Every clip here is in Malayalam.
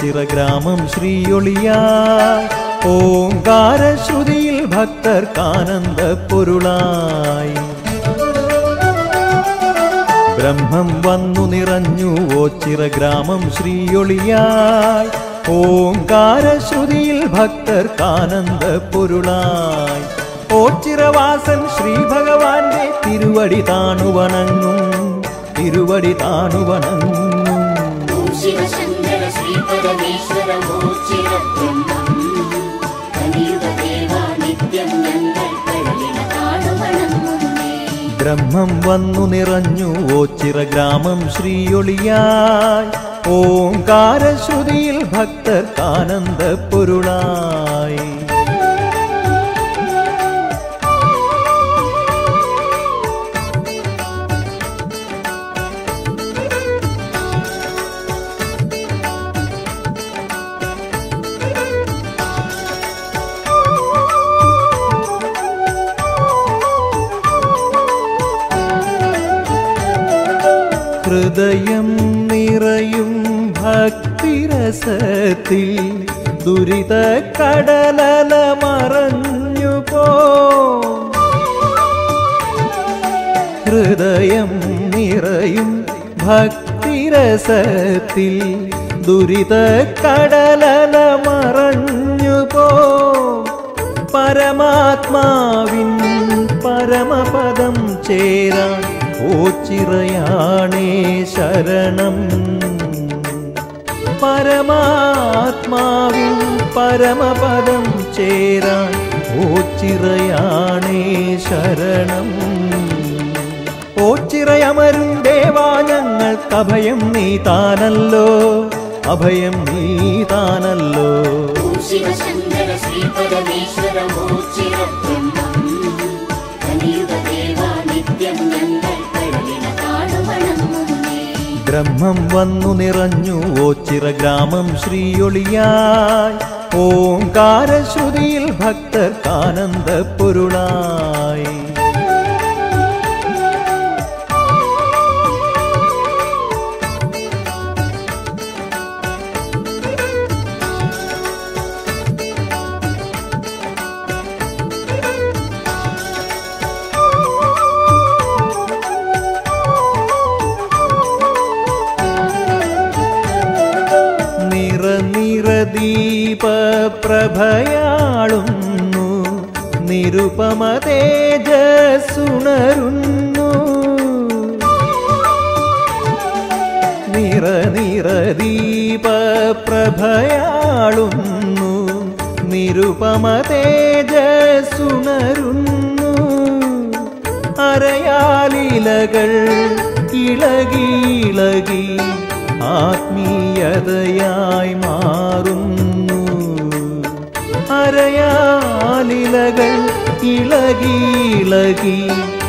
ഓച്ചിറ ഗ്രാമം ശ്രീയൊളിയായി ഓങ്കാര ശ്രുതിയിൽ ഭക്തർക്കാനന്ദ പൊരുളായി ബ്രഹ്മം വന്നു നിറഞ്ഞു ഓച്ചിറ ഗ്രാമം ശ്രീയൊളിയായി ഓങ്കാര ശ്രുതിയിൽ ഭക്തർക്കാനന്ദ പൊരുളായി ഓച്ചിറവാസൻ ശ്രീ ഭഗവാന്റെ തിരുവടി താണുവണങ്ങും തിരുവടി താണുവണങ്ങും ഓം ശിവശങ്കര ശ്രീ പരമേശ്വര മോച്ചിരബ്രഹ്മം കലിയുഗ ദേവ നിത്യം ഞങ്ങൾ കഴലിന കാണുവണങ്ങുന്നേ ബ്രഹ്മം വന്നു നിറഞ്ഞു ഓച്ചിറ ഗ്രാമം ശ്രീയൊളിയായി ഓങ്കാര ശ്രുതിയിൽ ഭക്തർക്കാനന്ദ പൊരുളായി ഹൃദയം നിറയും ഭക്തിരസത്തിൽ ദുരിത കടലല മറഞ്ഞു പോ ഹൃദയം നിറയും ഭക്തിരസത്തിൽ ദുരിത കടലല മറഞ്ഞു പോ പരമാത്മാവിൻ പരമപദം ചേരാൻ ഓച്ചിറയാണേ ശരണം പരമാത്മാവിൻ പരമപദം ചേരാൻ ഓച്ചിറയാണേ ശരണം ഓച്ചിറയമരും ദേവാ ഞങ്ങൾക്ക് അഭയം നീ താനല്ലോ അഭയം നീ താനല്ലോ ഓം ശിവശങ്കര ശ്രീ പരമേശ്വര മോച്ചിരബ്രഹ്മം കലിയുഗ ദേവ നിത്യം ഞങ്ങൾ കഴലിന കാണുവണങ്ങുന്നേ ബ്രഹ്മം വന്നു നിറഞ്ഞു ഓച്ചിറ ഗ്രാമം ശ്രീയൊളിയായി ഓങ്കാര ശ്രുതിയിൽ ഭക്തർക്കാനന്ദ പൊരുളായി നിറ നിറ ദീപ പ്രഭയാളുന്നു നിരുപമ തേജസ്സുണരുന്നു നിറ നിറ ദീപ പ്രഭയാളുന്നു നിരുപമ തേജസ്സുണരുന്നു അരയാലിലകൾ ഇളകി ഇളകി ആത്മീയതയായി മാറുന്നു അരയാലിലകൾ ഇളകി ഇളകി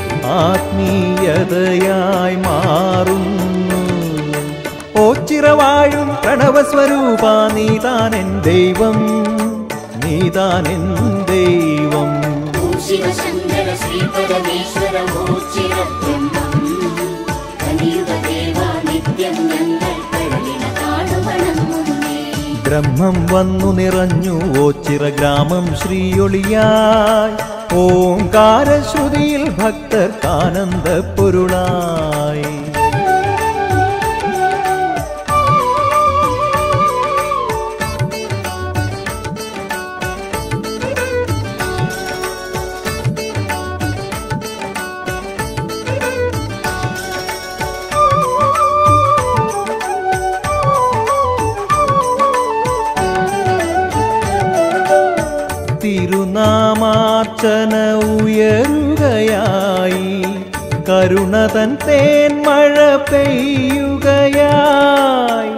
ആത്മീയതയായി മാറുന്നു ഓച്ചിറവാഴും പ്രണവസ്വരൂപ നീതാനെൻ ദൈവം നീതാനെൻ ദൈവം ഓം ശിവശങ്കര ശ്രീ പരമേശ്വര മോച്ചിരബ്രഹ്മം കലിയുഗ ദേവ നിത്യം ഞങ്ങൾ കഴലിന കാണുവണങ്ങുന്നേ ബ്രഹ്മം വന്നു നിറഞ്ഞു ഓച്ചിറ ഗ്രാമം ശ്രീയൊളിയായി ഓങ്കാര ശ്രുതിയിൽ ഭക്തർക്കാനന്ദ പൊരുളായി തിരുനാമാർച്ചന ഉയരുകയായി കരുണതൻ തേന്മഴ പെയ്യുകയായി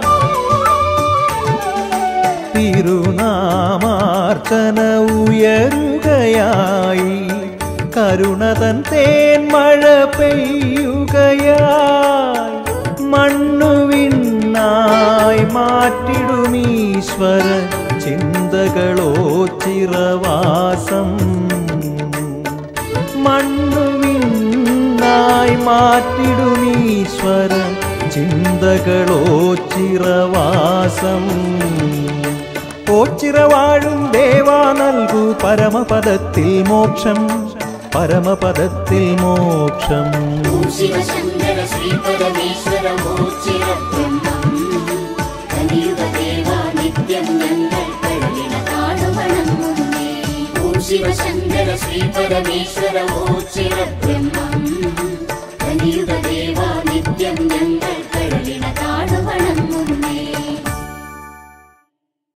തിരുനാമാർച്ചന ഉയരുകയായി കരുണതൻ തേന്മഴ പെയ്യുകയായി മണ്ണുവിണ്ണായി മാറ്റിടുമീശ്വര ചിന്തകളോ ചിറവാസം മണ്ണുവിണ്ണായി മാറ്റിടുമീശ്വര ചിന്തകളോ ചിറവാസം ഓച്ചിറവാഴും ദേവാ നൽകൂ പരമപദത്തിൽ മോക്ഷം പരമപദത്തിൽ മോക്ഷം ഓം ശിവശങ്കര ശ്രീപരമേശ്വര മോച്ചിരബ്രഹ്മം കലിയുഗ ദേവാ നിത്യം ഞങ്ങൾ കടലിന കാണുവണങ്ങുന്നേ ഓം ശിവശങ്കര ശ്രീപരമേശ്വര മോച്ചിരബ്രഹ്മം കലിയുഗ ദേവാ നിത്യം ഞങ്ങൾ